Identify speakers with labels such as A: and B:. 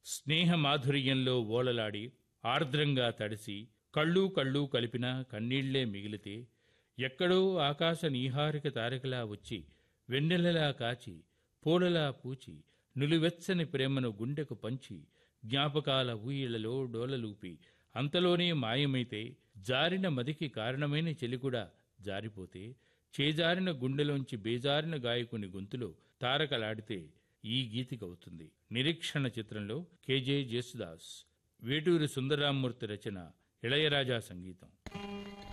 A: స్నేహ మాధుర్యంలో ఓలలాడి ఆర్ద్రంగా తడిసి కళ్ళు కళ్ళు కలిపిన కన్నీళ్లే మిగిలితే ఎక్కడో ఆకాశ నీహారిక తారకలా వచ్చి వెన్నెలలా కాచి పూలలా పూచి నులివెచ్చని ప్రేమను గుండెకు పంచి జ్ఞాపకాల ఊయిళ్లలో డోలలూపి అంతలోనే మాయమైతే జారిన మదికి కారణమైన చెలి కూడా జారిపోతే చేజారిన గుండెలోంచి బేజారిన గాయకుని గొంతులో తారకలాడితే ఈ గీతికవుతుంది నిరీక్షణ చిత్రంలో కెజే జేసుదాస్ వేటూరి సుందరామూర్తి రచన ఇళయరాజా సంగీతం